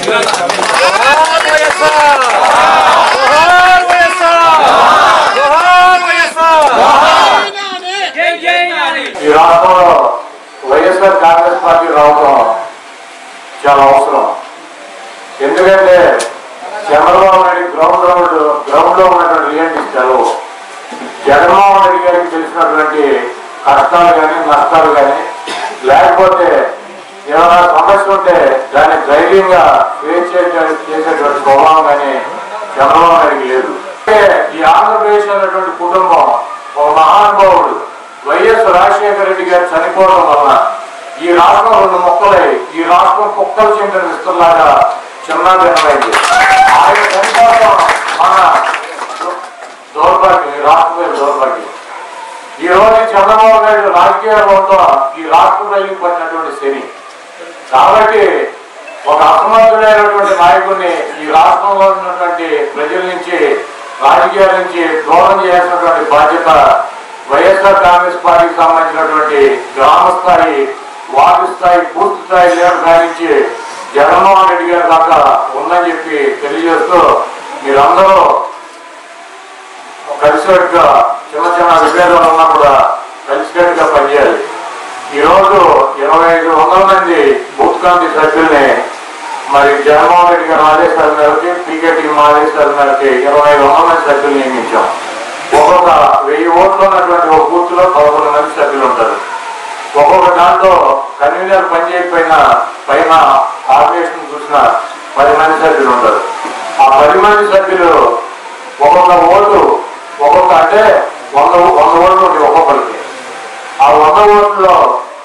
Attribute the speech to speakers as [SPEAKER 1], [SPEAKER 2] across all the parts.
[SPEAKER 1] ఈ రాష్ట్రంలో వైఎస్ఆర్ కాంగ్రెస్ పార్టీ రావడం చాలా అవసరం ఎందుకంటే Chandrababu Naidu ground ground ground లో ఉన్నటువంటి రియాలిటీ సెలవు జగన్మోహన్ రెడ్డి గారికి తెలిసినటువంటి కష్టాలు కానీ నష్టాలు కానీ లేకపోతే ఏమైనా సమస్య ఉంటే దాన్ని ధైర్యంగా ఫేస్ చేసే- చేసేటువంటి స్వభావం కానీ చంద్రబాబు నాయుడికి లేదు అంటే ఈ ఆంధ్రప్రదేశ్ అనేటువంటి కుటుంబం ఒక మహానుభావుడు వైఎస్ రాజశేఖర రెడ్డి గారు చనిపోవడం వలన ఈ రాష్ట్రం రెండు మొక్కలై ఈ రాష్ట్రం కుక్కలు చెందిన విస్తులాగా చిన్న భిన్నమైంది ఆయన చనిపోవడం మన దౌర్భాగ్యం ఈ రాష్ట్రమే దౌర్భాగ్యం ఈ రోజు చంద్రబాబు నాయుడు రాజకీయ రంగంలో ఈ రాష్ట్ర ప్రజలకు పడినటువంటి శని కాబట్టి ఒక అసమర్థుడైనటువంటి నాయకుడిని ఈ రాష్ట్రంలో ఉన్నటువంటి ప్రజల నుంచి రాజకీయాల నుంచి దూరం చేయాల్సినటువంటి బాధ్యత వైఎస్ఆర్ కాంగ్రెస్ పార్టీకి సంబంధించినటువంటి గ్రామ స్థాయి వార్డు స్థాయి పూర్తి స్థాయి లీడర్ నుంచి జగన్మోహన్ రెడ్డి గారి దాకా ఉందని చెప్పి తెలియజేస్తూ మీరందరూ కలిసికట్టుగా చిన్న చిన్న విభేదాలు ఉన్నా కూడా కలిసికట్టుగా పనిచేయాలి ఈ రోజు ఇరవై ఐదు వందల మంది బూత్ కమిటీ సభ్యుల్ని మరి జగన్మోహన్ రెడ్డి గారి ఆదేశాల మేరకి పీకే టీం ఆదేశాల మేరకి ఇరవై ఐదు వందల మంది సభ్యులు నియమించాం ఒక్కొక్క వెయ్యి ఓట్లు ఉన్నటువంటి ఒక బూత్ లో పదకొండు మంది సభ్యులు ఉంటారు ఒక్కొక్క దాంట్లో కన్వీనర్ పని చేయకపోయినా పైన ఆర్గనైజేషన్ చూసిన పది మంది సభ్యులు ఉంటారు ఆ పది మంది సభ్యులు ఒక్కొక్క ఓటు ఒక్కొక్క అంటే వంద వంద ఓట్లు ఉంటాయి ఒక్కొక్కరికి ఆ వంద ఓట్లలో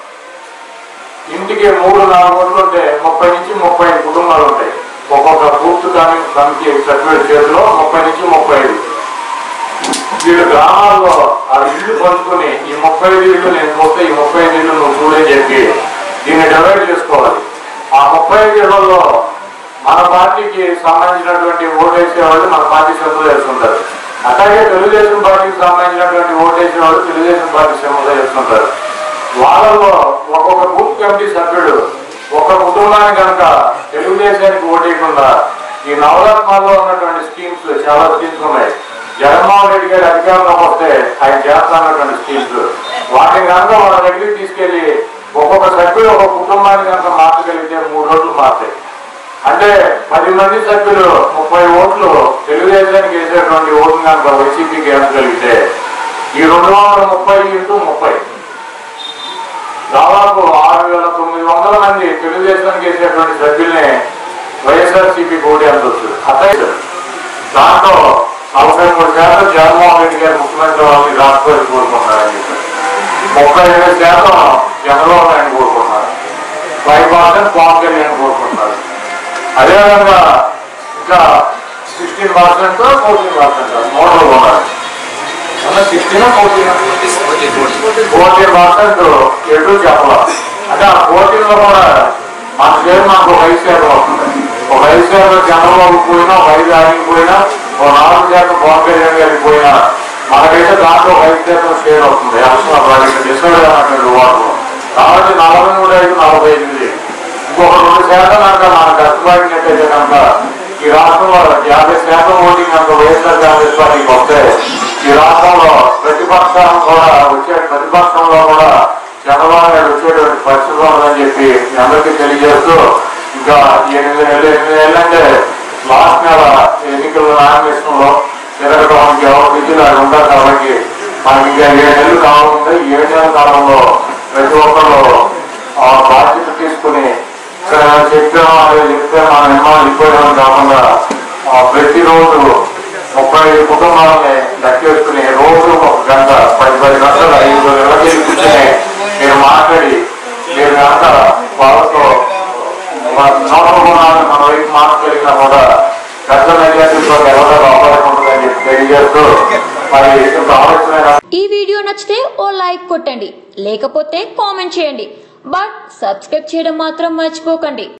[SPEAKER 1] ఇంటికి మూడు నాలుగు ఓట్లు ఉంటే ముప్పై నుంచి ముప్పై ఐదు కుటుంబాలు ఉంటాయి ఒక్కొక్క బూత్ కానీ కమిటీ సభ్యుల చేతిలో ముప్పై నుంచి ముప్పై ఐదు వీళ్ళు గ్రామాల్లో ఆ ఇల్లు పంచుకొని ఈ ముప్పై ఐదు ఇల్లు నేను చూస్తే ఈ ముప్పై ఐదు ఇల్లు నువ్వు చూడని చెప్పి దీన్ని డివైడ్ చేసుకోవాలి ఆ ముప్పై ఐదు ఇళ్లలో మన పార్టీకి సంబంధించినటువంటి ఓటేసే వాళ్ళు మన పార్టీ సింబల్ వేసుకుంటారు అట్లాగే తెలుగుదేశం పార్టీకి సంబంధించినటువంటి ఓటేసే వాళ్ళు తెలుగుదేశం పార్టీ సింబల్ వేసుకుంటారు వాళ్ళలో ఒక్కొక్క బూత్ కమిటీ సభ్యుడు ఒక కుటుంబానికి కనుక తెలుగుదేశానికి ఓటేయకుండా ఈ నవరత్నాల్లో ఉన్నటువంటి స్కీమ్స్ చాలా స్కీమ్స్ ఉన్నాయి జగన్మోహన్ రెడ్డి గారి అధికారంలోకి వస్తే ఆయన చేస్తున్నటువంటి స్కీమ్స్ వాటిని కనుక వాళ్ళ దగ్గరికి తీసుకెళ్లి ఒక్కొక్క సభ్యుడు ఒక కుటుంబానికి కనుక మార్చగలిగితే మూడు రోజులు మారుతాయి అంటే పది మంది సభ్యులు ముప్పై ఓట్లు తెలుగుదేశానికి వేసేటువంటి ఓట్లు కనుక వైసీపీకి వేయగలిగితే ఈ రెండు వందల ముప్పై ఇంటూ ముప్పై దాదాపు ఆరు వేల తొమ్మిది వందల మంది తెలుగుదేశానికి వేసేటువంటి సభ్యుల్ని వైఎస్ఆర్సీపీ ఓడి అందొచ్చు అట్లయితే దాంట్లో నలభై మూడు శాతం జగన్మోహన్ రెడ్డి గారు ముఖ్యమంత్రి వాళ్ళని రాష్ట్రపతి కోరుకుంటున్నారని చెప్పారు ముప్పై ఏడు శాతం చంద్రబాబు నాయుడు కోరుకుంటున్నారు ఫైవ్ పర్సెంట్ పవన్ కళ్యాణ్ కోరుకుంటున్నారు అదేవిధంగా ఇంకా sixteen percent fourteen percent model ఉన్నారు సిక్స్టీన్ ఫోర్టీన్ ఫోర్టీన్ పర్సెంట్ ఎటు చెప్పాలి అంటే ఆ ఫోర్టీన్ లో కూడా మన పేరు మనకు ఒక ఐదు శాతం వస్తుంది ఒక ఐదు శాతం చంద్రబాబు పోయినా ఒక ఐదు ఆగిపోయినా పోయినా ఒక నాలుగు శాతం పవన్ కళ్యాణ్ గారికి పోయినా మనకైతే దాంట్లో ఒక ఐదు శాతం షేర్ వస్తుంది ఎలక్షన్ ప్రాజెక్ట్ డిసైడ్ అయినటువంటి వార్డు కాబట్టి నలభై మూడు ఐదు నలభై ఎనిమిది ఇంకొక రెండు శాతం కనుక మన కష్టపడినట్టయితే కనుక ఈ రాష్ట్రంలో యాభై శాతం ఓటింగ్ కనుక వైఎస్ఆర్ కాంగ్రెస్ పార్టీకి వస్తే ఈ రాష్ట్రంలో ప్రతిపక్షం కూడా వచ్చే ప్రతిపక్షంలో కూడా చంద్రబాబు నాయుడు వచ్చేటువంటి పరిస్థితి ఉందని చెప్పి మీ అందరికీ తెలియజేస్తూ ఇంకా ఎనిమిది నెలలు ఎనిమిది నెలలు అంటే లాస్ట్ నెల ఎన్నికల నామినేషన్ లో తిరగడానికి ఎవరు విధులు అది ఉంటారు కాబట్టి మనకి ఇంకా ఏడు నెలలు కావాలంటే ఈ ఏడు నెలల కాలంలో ప్రతి ఒక్కరు ఆ బాధ్యత తీసుకుని ఇక్కడ చెప్పాము అదే చెప్తే మన నిర్మాణం ఇవ్వడం కాకుండా ఆ ప్రతిరోజు ముప్పై ఐదు కుటుంబాలని లెక్కేసుకుని రోజు ఒక గంట పది పది గంటలు ఐదు నెలలకి కూర్చొని మీరు మాట్లాడి మీరు కనుక వాళ్ళతో నోటగుణాలను మన వైపు మాట్లాడినా కూడా పెద్ద మెజార్టీతో ఎవరో అవకాశం ఉంటుందని చెప్పి తెలియజేస్తూ మరి ఇంత ఆలోచన
[SPEAKER 2] ఈ వీడియో నచ్చితే ఓ లైక్ కొట్టండి లేకపోతే కామెంట్ చేయండి బట్ సబ్స్క్రైబ్ చేయడం మాత్రం మర్చిపోకండి